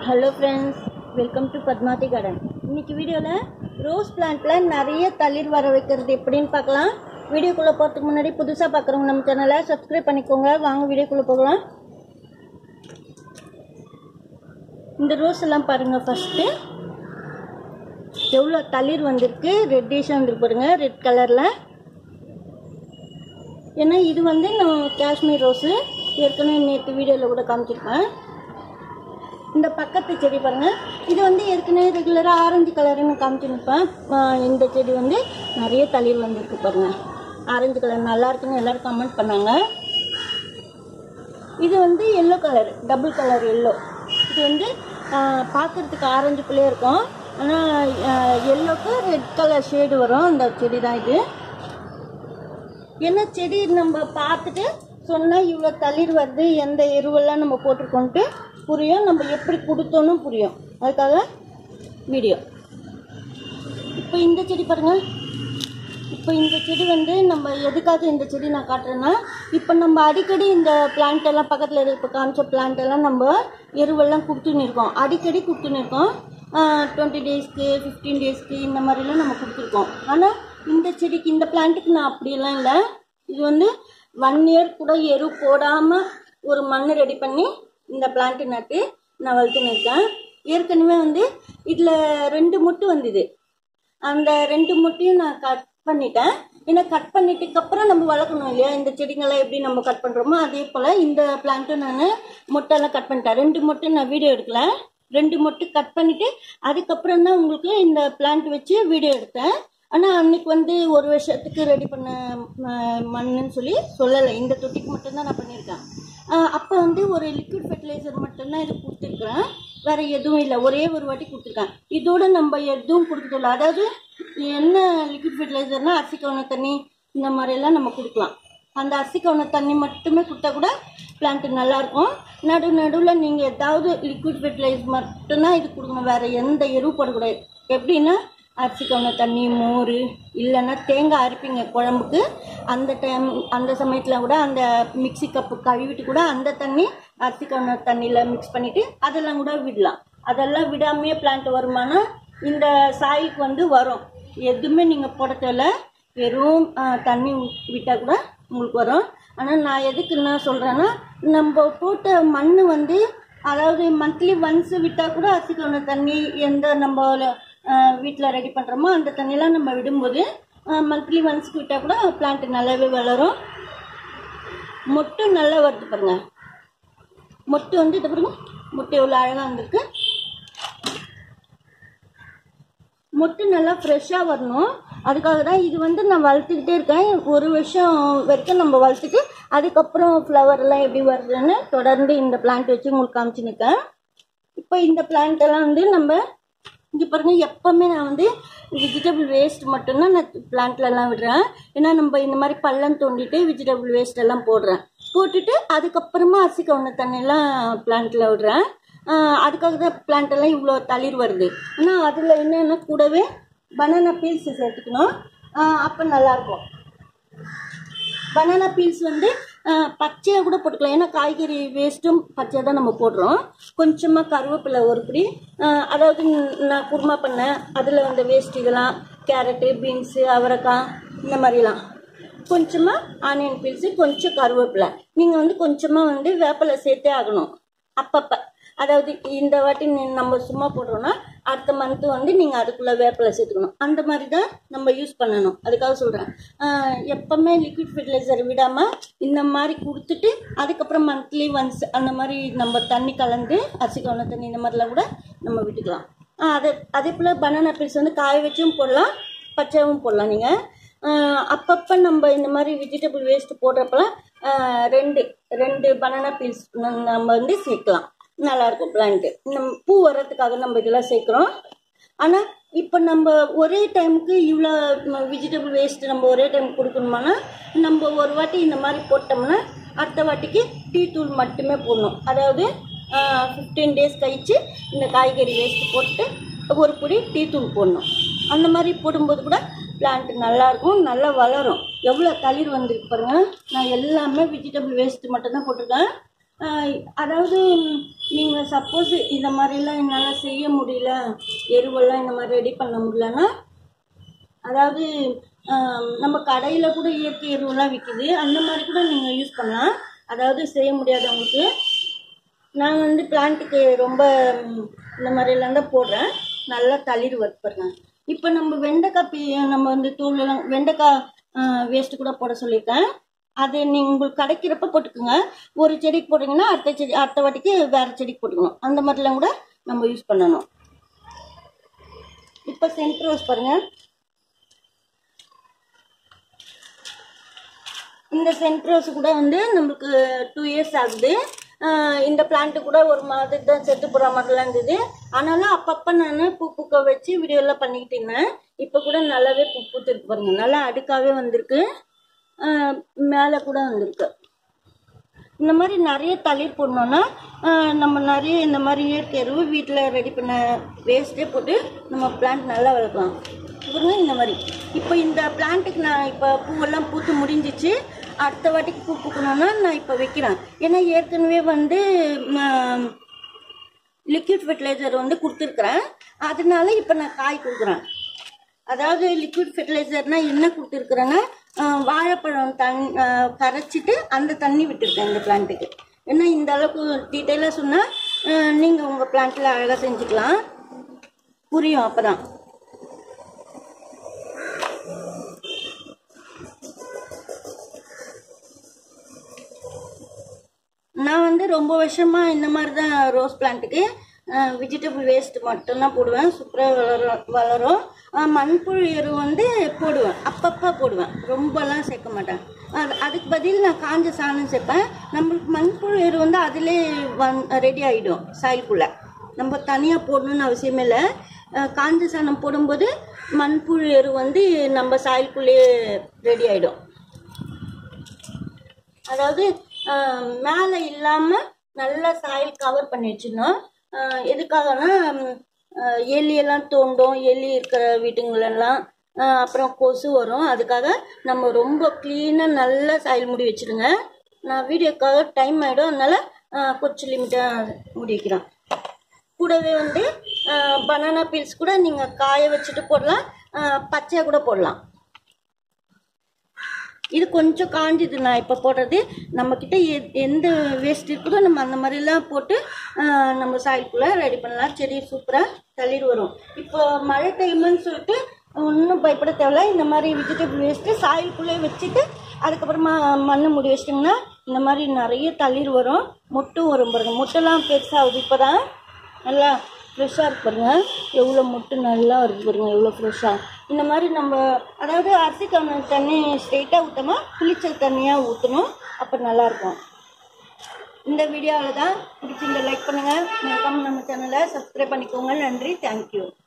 hello friends welcome to Padmavathi garden இன்னைக்கு வீடியோவில் rose பிளான்ட்டில் நிறைய தளிர் வர வைக்கிறது எப்படின்னு பார்க்கலாம் வீடியோக்குள்ளே போகிறதுக்கு முன்னாடி புதுசாக பார்க்குறவங்க நம்ம சேனலை சப்ஸ்கிரைப் பண்ணிக்கோங்க வாங்க வீடியோக்குள்ளே போகலாம் இந்த ரோஸ் எல்லாம் பாருங்கள் ஃபஸ்ட்டு எவ்வளோ தளிர் வந்திருக்கு ரெட்டிஷாக வந்துருக்கு பாருங்க ரெட் கலரில் ஏன்னா இது வந்து நான் காஷ்மீர் ரோஸு ஏற்கனவே நேற்று வீடியோவில் கூட காமிச்சிருப்பேன் இந்த பக்கத்து செடி பாருங்க இது வந்து ஏற்கனவே ரெகுலராக ஆரஞ்சு கலர்னு காமிச்சிருப்பேன் ஆஹ் இந்த செடி வந்து நிறைய தளிர் வந்திருக்கு பாருங்க ஆரஞ்சு கலர் நல்லா இருக்குன்னு எல்லாரும் கமெண்ட் பண்ணாங்க இது வந்து yellow colour double colour yellow இது வந்து ஆஹ் பார்க்கறதுக்கு ஆரஞ்சு புள்ளையே இருக்கும் ஆனால் எல்லோக்கு ரெட் கலர் ஷேடு வரும் அந்த செடி தான் இது என்ன செடி நம்ம பார்த்துட்டு சொன்னால் இவ்வளோ தளிர் வருது எந்த எருவெல்லாம் நம்ம போட்டிருக்கோன்ட்டு புரியும் நம்ம எப்படி கொடுத்தோன்னு புரியும் அதுக்காக வீடியோ இப்போ இந்த செடி பாருங்க இப்போ இந்த செடி வந்து நம்ம எதுக்காக இந்த செடி நான் காட்டுறேன்னா இப்போ நம்ம அடிக்கடி இந்த பிளான்ட் எல்லாம் பக்கத்தில் இப்போ காமிச்ச பிளான்ட் எல்லாம் நம்ம எருவெல்லாம் கொடுத்துன்னு இருக்கோம் அடிக்கடி கொடுத்துன்னு இருக்கோம் டுவெண்ட்டி டேஸ்க்கு ஃபிஃப்டீன் டேஸ்க்கு இந்த மாதிரிலாம் நம்ம கொடுத்துருக்கோம் ஆனால் இந்த செடிக்கு இந்த பிளான்ட்டுக்கு நான் அப்படியெல்லாம் இல்லை இது வந்து ஒன் இயர் கூட எரு போடாமல் ஒரு மண் ரெடி பண்ணி இந்த பிளான்ட்டு நட்டு நான் வளர்த்துன்னு இருக்கேன் ஏற்கனவே வந்து இதில் ரெண்டு முட்டு வந்தது அந்த ரெண்டு முட்டையும் நான் கட் பண்ணிட்டேன் ஏன்னா கட் பண்ணிட்டுக்கு அப்புறம் நம்ம வளர்க்கணும் இல்லையா இந்த செடிங்களை எப்படி நம்ம கட் பண்ணுறோமோ அதே போல் இந்த பிளான்ட்டும் நான் மொட்டைலாம் கட் பண்ணிட்டேன் ரெண்டு மொட்டை நான் வீடியோ எடுக்கல ரெண்டு மொட்டை கட் பண்ணிட்டு அதுக்கப்புறம் தான் உங்களுக்கு இந்த பிளான்ட் வச்சு வீடியோ எடுத்தேன் ஆனால் அன்னைக்கு வந்து ஒரு வருஷத்துக்கு ரெடி பண்ண ம- மண்ணுன்னு சொல்லி சொல்லலை இந்த தொட்டிக்கு மட்டும்தான் நான் பண்ணியிருக்கேன் அப்போ வந்து ஒரு லிக்விட் ஃபெர்டிலைசர் மட்டும்தான் இது கொடுத்துருக்குறேன் வேற எதுவும் இல்லை ஒரே ஒரு வாட்டி கொடுத்துருக்கேன் இதோட நம்ம எதுவும் கொடுக்கறதில்ல அதாவது என்ன லிக்விட் ஃபெர்டிலைசர்னா அரிசி கவுன தண்ணி இந்த மாதிரியெல்லாம் நம்ம கொடுக்கலாம் அந்த அரிசி கவுன தண்ணி மட்டுமே கொடுத்தா கூட பிளான்ட் நல்லா இருக்கும் நடு நடுவில் நீங்கள் ஏதாவது லிக்விட் ஃபெர்டிலைசர் மட்டும்தான் இது கொடுக்கணும் வேற எந்த எருவு போடக்கூடாது எப்படின்னா அரிசி கவுன தண்ணி மோர் இல்லைன்னா தேங்காய் அரைப்பீங்க குழம்புக்கு அந்த டைம் அந்த சமயத்தில் கூட அந்த மிக்ஸி கப்பு கழுவிட்டு கூட அந்த தண்ணி அரிசி கவுன தண்ணியில் மிக்ஸ் பண்ணிவிட்டு அதெல்லாம் கூட விடலாம் அதெல்லாம் விடாமையே பிளான்ட் வருமானா இந்த சாயிலுக்கு வந்து வரும் எதுவுமே நீங்கள் போட தேவையில்ல வெறும் ஆ, தண்ணி விட்டால் கூட உங்களுக்கு வரும் ஆனால் நான் எதுக்கு என்ன சொல்கிறேன்னா நம்ம போட்ட மண் வந்து அதாவது மந்த்லி ஒன்ஸ் விட்டால் கூட அரிசி கவுன தண்ணி எந்த நம்ம வீட்டில் ரெடி பண்ணுறோமோ அந்த தண்ணியெல்லாம் நம்ம விடும்போது மந்த்லி ஒன்ஸ்க்கு விட்டால் கூட பிளான்ட் நல்லாவே வளரும் மொட்டு நல்லா வருது பாருங்க மொட்டு வந்து இது பாருங்க மொட்டு எவ்வளோ அழகாக வந்திருக்கு மொட்டு நல்லா ஃப்ரெஷ்ஷாக வரணும் அதுக்காக தான் இது வந்து நான் வளர்த்துக்கிட்டே இருக்கேன் ஒரு வருஷம் வரைக்கும் நம்ம வளர்த்துட்டு அதுக்கப்புறம் ஃப்ளவர்லாம் எப்படி வருதுன்னு தொடர்ந்து இந்த பிளான்ட் வச்சு உங்களுக்கு காமிச்சு நிற்கேன் இப்போ இந்த பிளான்ட் எல்லாம் வந்து நம்ம இங்கே பாருங்க எப்பவுமே நான் வந்து வெஜிடபிள் வேஸ்ட் மட்டும்தான் நான் பிளான்ட்ல எல்லாம் விடுறேன் ஏன்னா நம்ம இந்த மாதிரி பள்ளம் தோண்டிட்டு வெஜிடபிள் வேஸ்ட் எல்லாம் போடுறேன் போட்டுட்டு அதுக்கப்புறமா அரிசி கவுன தண்ணியெல்லாம் பிளான்ட்ல விடுறேன் ஆஹ் அதுக்காக தான் பிளான்ட் எல்லாம் இவ்வளோ தளிர் வருது ஆனால் அதில் என்னென்னா கூடவே பனானா பீல்ஸ் சேர்த்துக்கணும் அப்போ நல்லாயிருக்கும் பனானா பீல்ஸ் வந்து பச்சையாக கூட போட்டுக்கலாம் ஏன்னா காய்கறி வேஸ்ட்டும் பச்சையாக தான் நம்ம போடுறோம் கொஞ்சமாக கருவேப்பிலை ஒரு பிடி ஆஹ் அதாவது நான் குருமா பண்ணேன் அதில் வந்த வேஸ்ட் இதெல்லாம் கேரட்டு பீன்ஸு அவரைக்காய் இந்த மாதிரிலாம் கொஞ்சமாக ஆனியன் பீல்ஸு கொஞ்சம் கருவேப்பிலை நீங்கள் வந்து கொஞ்சமாக வந்து வேப்பிலை சேர்த்தே ஆகணும் அப்பப்போ அதாவது இந்த வாட்டி நீ- நம்ம சும்மா போடுறோம்னா அடுத்த மந்த்து வந்து நீங்கள் அதுக்குள்ளே வேப்பிலை சேர்த்துக்கணும் அந்த மாதிரி தான் நம்ம யூஸ் பண்ணணும் அதுக்காக சொல்கிறேன் எப்பவுமே லிக்விட் ஃபெர்டிலைசர் விடாமல் இந்த மாதிரி கொடுத்துட்டு அதுக்கப்புறம் மந்த்லி ஒன்ஸ் அந்த மாதிரி நம்ம தண்ணி கலந்து அரிசி கவன தண்ணி இந்த மாதிரிலாம் கூட நம்ம விட்டுக்கலாம் ஆஹ் அதே அதே போல் பனானா பீஸ் வந்து காய வச்சும் போடலாம் பச்சையாகவும் போடலாம் நீங்கள் அப்பப்போ நம்ம இந்த மாதிரி வெஜிடபிள் வேஸ்ட் போடுறப்பலாம் ஆஹ் ரெண்டு ரெண்டு பனானா பீஸ் நம்ம வந்து சேர்க்கலாம் நல்லா இருக்கும் பிளான்ட்டு நம்ம பூ வர்றதுக்காக நம்ம இதெல்லாம் சேர்க்குறோம் ஆனால் இப்போ நம்ம ஒரே டைமுக்கு இவ்வளோ வெஜிடபிள் வேஸ்ட் நம்ம ஒரே டைம் கொடுக்கணுமானா நம்ம ஒரு வாட்டி இந்த மாதிரி போட்டோம்னா அடுத்த வாட்டிக்கு டீ தூள் மட்டுமே போடணும் அதாவது ஃபிஃப்டீன் டேஸ் கழிச்சு இந்த காய்கறி வேஸ்ட் போட்டு ஒரு பொடி டீ தூள் போடணும் அந்த மாதிரி போடும்போது கூட பிளான்ட் நல்லா இருக்கும் நல்லா வளரும் எவ்வளோ தளிர் வந்திருக்கு பாருங்க நான் எல்லாமே வெஜிடபிள் வேஸ்ட் மட்டும்தான் போட்டிருக்கேன் ஆஹ் அதாவது நீங்கள் சப்போஸ் இந்த மாதிரிலாம் என்னால் செய்ய முடியல எருவெல்லாம் இந்த மாதிரி ரெடி பண்ண முடியலன்னா அதாவது ஆம், நம்ம கடையில் கூட இயற்கை எருவெல்லாம் விற்குது அந்த மாதிரி கூட நீங்கள் யூஸ் பண்ணலாம் அதாவது செய்ய முடியாதவங்களுக்கு நான் வந்து பிளான்ட்டுக்கு ரொம்ப ம், இந்த மாதிரிலாம் தான் போடுறேன் நல்லா தளிர் வறுப்பேங்க இப்போ நம்ம வெண்டைக்காய் பி நம்ம வந்து தூளெல்லாம் வெண்டைக்காய் வேஸ்ட்டு கூட போட சொல்லியிருக்கேன் அது நீங்கள் உங்களுக்கு கிடைக்கிறப்ப போட்டுக்கோங்க ஒரு செடிக்கு போட்டிங்கன்னா அடுத்த செடி அடுத்த வாட்டிக்கு வேறு செடிக்கு போட்டுக்கணும் அந்த மாதிரிலாம் கூட நம்ம யூஸ் பண்ணணும் இப்போ சென்ட் ரோஸ் பாருங்கள் இந்த சென்ட் ரோஸ் கூட வந்து நம்மளுக்கு டூ இயர்ஸ் ஆகுது ஆஹ் இந்த பிளான்ட் கூட ஒரு மாதிரி தான் செத்து போகிற மாதிரிலாம் இருந்தது ஆனாலும் அப்பப்போ நான் பூ பூக்க வச்சு வீடியோலாம் பண்ணிக்கிட்டு இருந்தேன் இப்போ கூட நல்லாவே பூ பூத்துருக்கு பாருங்க நல்லா அடுக்காவே வந்திருக்கு ஆஹ் மேலே கூட வந்திருக்கு இந்த மாதிரி நிறைய தளிர் போடணுன்னா ஆஹ் நம்ம நிறைய இந்த மாதிரி இயற்கை எருவு வீட்டில் ரெடி பண்ண வேஸ்ட்டே போட்டு நம்ம பிளான்ட் நல்லா வளர்க்கலாம் பாருங்க இந்த மாதிரி இப்போ இந்த பிளான்ட்டுக்கு நான் இப்போ பூவெல்லாம் பூத்து முடிஞ்சிச்சு அடுத்த வாட்டிக்கு பூ பூக்கணும்னா நான் இப்போ வைக்கிறேன் ஏன்னா ஏற்கனவே வந்து லிக்விட் ஃபெர்டிலைசர் வந்து கொடுத்துருக்குறேன் அதனால இப்போ நான் காய் கொடுக்குறேன் அதாவது லிக்விட் ஃபெர்டிலைசர்னா என்ன கொடுத்துருக்குறேன்னா வாழைப்பழம் தண்ணி கரைச்சிட்டு அந்த தண்ணி விட்டுருக்கேன் இந்த பிளான்ட்டுக்கு ஏன்னா இந்த அளவுக்கு டீட்டெயிலாக சொன்னால் நீங்கள் உங்கள் பிளான்ட்டில் அழகாக செஞ்சுக்கலாம் புரியும் அப்போ தான் நான் வந்து ரொம்ப வருஷமாக இந்த மாதிரி தான் ரோஸ் பிளான்ட்டுக்கு வெஜிடபிள் வேஸ்ட் மட்டும்தான் போடுவேன் சூப்பராக வளரும் வளரும் அஹ் மண்புழு எரு வந்து போடுவேன் அப்பப்போ போடுவேன் ரொம்பலாம் சேர்க்க மாட்டேன் அது அதுக்கு பதில் நான் காஞ்ச சாணம் சேர்ப்பேன் நம்மளுக்கு மண்புழு எரு வந்து அதிலே வந் ரெடி ஆகிடும் சாய்க்குள்ளே நம்ம தனியாக போடணும்னு அவசியமே இல்லை அஹ் காஞ்ச சாணம் போடும்போது மண்புழு எரு வந்து நம்ம சாயலுக்குள்ளேயே ரெடி ஆகிடும் அதாவது ஆஹ், மேலே இல்லாமல் நல்லா சாயில் கவர் பண்ணி வச்சிடணும் ஆஹ், எதுக்காகனா ம், ஆஹ், எலி எல்லாம் தோண்டும் எலி இருக்கிற வீட்டுங்களெல்லாம் ஆஹ், அப்புறம் கொசு வரும் அதுக்காக நம்ம ரொம்ப க்ளீனாக நல்லா சாயில் முடி வச்சிடுங்க நான் வீடியோக்காக டைம் ஆகிடும் அதனால ஆஹ், கொஞ்சம் லிமிட்டாக முடி வைக்கிறேன் கூடவே வந்து பனானா பீல்ஸ் கூட நீங்கள் காய வச்சுட்டு போடலாம் பச்சையாக கூட போடலாம் இது கொஞ்சம் காஞ்சிது நான் இப்போ போடுறது நம்மக்கிட்ட எ- எந்த வேஸ்ட் இருக்குதோ நம்ம அந்த மாதிரிலாம் போட்டு ஆஹ், நம்ம சாயலுக்குள்ளே ரெடி பண்ணலாம் செடி சூப்பராக தளிர் வரும் இப்போ மழை டைமுன்னு சொல்லிட்டு ஒன்றும் பயப்பட தேவையில்ல இந்த மாதிரி வெஜிடபிள் வேஸ்ட்டு சாயலுக்குள்ளே வச்சுட்டு அதுக்கப்புறமா மண்ணை மூடி வச்சிட்டிங்கன்னா இந்த மாதிரி நிறைய தளிர் வரும் மொட்டும் வரும் பாருங்க மொட்டெல்லாம் பெருசாகுது இப்போ தான் நல்லா ஃப்ரெஷ்ஷாக இருக்கு பாருங்க எவ்வளோ மொட்டு நல்லா இருக்கு பாருங்க எவ்வளோ ஃப்ரெஷ்ஷாக இந்த மாதிரி நம்ம அதாவது அரிசி கவன தண்ணி ஸ்ட்ரெயிட்டாக ஊற்றாம புளிச்சல் தண்ணியாக ஊற்றணும் அப்போ நல்லாயிருக்கும் இந்த வீடியோவில் தான் பிடிச்சிருந்த லைக் பண்ணுங்கள் மறக்காம நம்ம சேனலை சப்ஸ்கிரைப் பண்ணிக்கோங்க நன்றி தேங்க்யூ